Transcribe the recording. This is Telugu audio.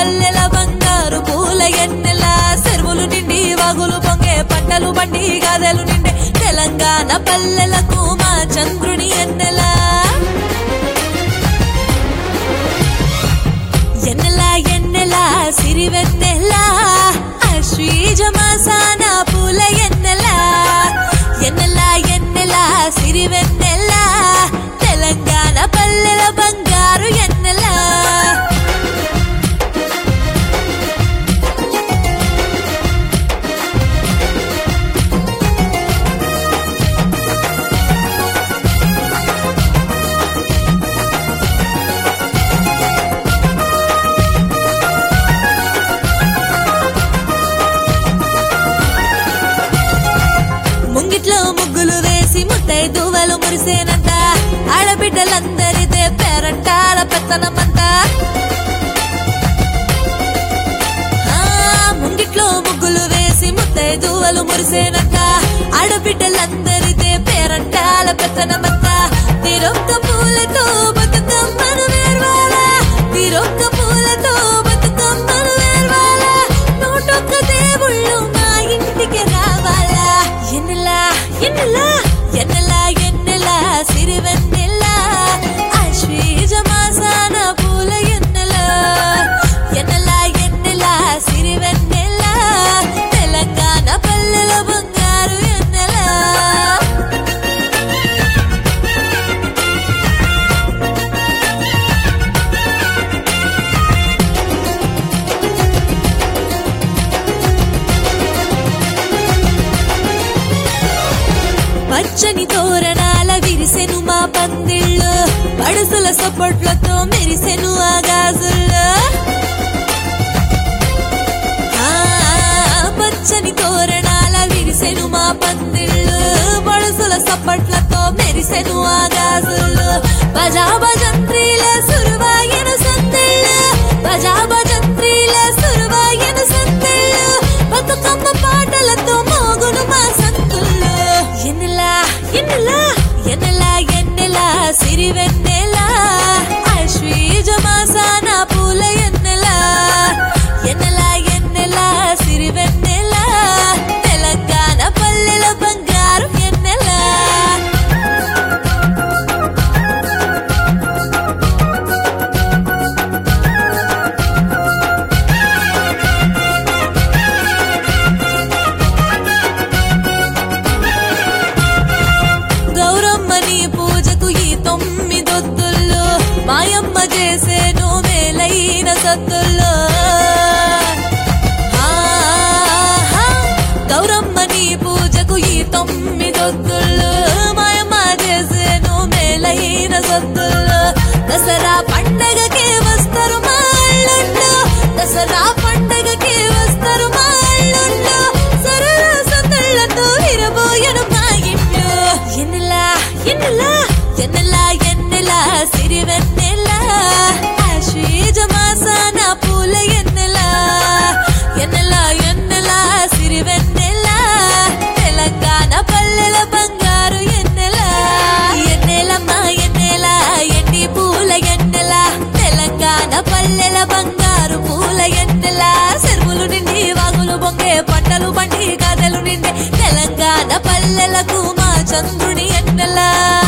పల్లెల బంగారు పూల ఎన్నెల చెరువులు నిండి వాగులు పొంగే పంటలు బండి గదలు నిండే తెలంగాణ పల్లెలకు మా చంద్రుని ఎన్నెల ఎన్నెల ఎన్నెల సిరివెన్నెల అశ్వీజ మాసాన పూల ఎన్నెల ఎన్నెల ఎన్నెల సిరివెన్నెల తెలంగాణ పల్లెల బంగారు ఎన్నెల ముంగిట్లో ముగ్గులు వేసి ముద్దై దువ్వలు మురిసేనంత ఆడబిడ్డలందరిదే పేరంటాల పెత్తనమంతా ఆ, ముంగిట్లో ముగ్గులు వేసి ముద్దై దువ్వలు మురిసేనంత ఆడబిడ్డలందరిదే పేరంటాల పెత్తనమంతా తిరొక్క పూలతో బతుకమ్మను వేర్వాలా తిరొక్క పూలతో బతుకమ్మను వేర్వాలా నూటొక్క దేవుళ్ళు మా ఇంటికి రావాలా ఎన్నెలా ఎన్నెలా ఎన్నెలా ఎన్నెలా సిరివెన్నెలా అశ్వీజ మాసాన పూల ఎన్నెలా ఎన్నెలా ఎన్నెలా సిరివెన్నెలా తెలంగాణ పల్లెల బంగారు ఎన్నెలా పచ్చని తోరణాల విరిసెను మా పందిళ్ళు పడుసుల సపోట్లతో మెరిసెను ఆ గాజుల్లో ఆ, పచ్చని తోరణాల విరిసెను మా పందిళ్ళు పడుసుల సప్పట్లతో మెరిసెను ఆ గాజుల్లో బజా భజంత్రీల సురువాయన సందిళ్ళు బజా భజంత్రీల సురువాయన సందిళ్ళు బతుకమ్మ పాటలతో మోగును మా సంతుల్లో ఎన్నెలా ఎన్నెలా ఎన్నెలా ఎన్నెలా సిరివెన్నెలా అశ్వీజ మాసాన పూల ఎన్నెలా ఎన్నెలా ఎన్నెలా సిరివెన్నెలా తెలంగాణ పల్లెల బంగారు ఎన్నెలా గౌరమ్మని పూజకు ఈ తొమ్మిదొత్తుల్లో మాయమ్మ చేసేను మేలైన సత్తుల్లో ఆహా, గౌరమ్మని పూజకు ఈ తొమ్మిదొత్తుల్లో మాయమ్మ చేసేను మేలైన సత్తుల్లో దసరా పండగకే వస్తారు మా అల్లుళ్ళు దసరా పండగకే వస్తారు మా అల్లుళ్ళు సరళ సందళ్ళతో విరబోయను మా ఇల్లు ఎన్నెలా ఎన్నెలా ఎన్నెలా ఎన్నెలా సిరివెన్నెలా ఆశ్వీజ మాసాన పూల ఎన్నెలా ఎన్నెలా ఎన్నెలా సిరివెన్నెలా తెలంగాణ పల్లెల బంగారు ఎన్నెలా ఎన్నెలమ్మా ఎన్నెలా ఎండి పూల ఎన్నెలా తెలంగాణ పల్లెల బంగారు పూల ఎన్నెలా చెరువులు నిండి వాగులు బొంగే పంటలు బండి కథలు నిండే తెలంగాణ పల్లెలకు మా చంద్రుని ఎన్నెలా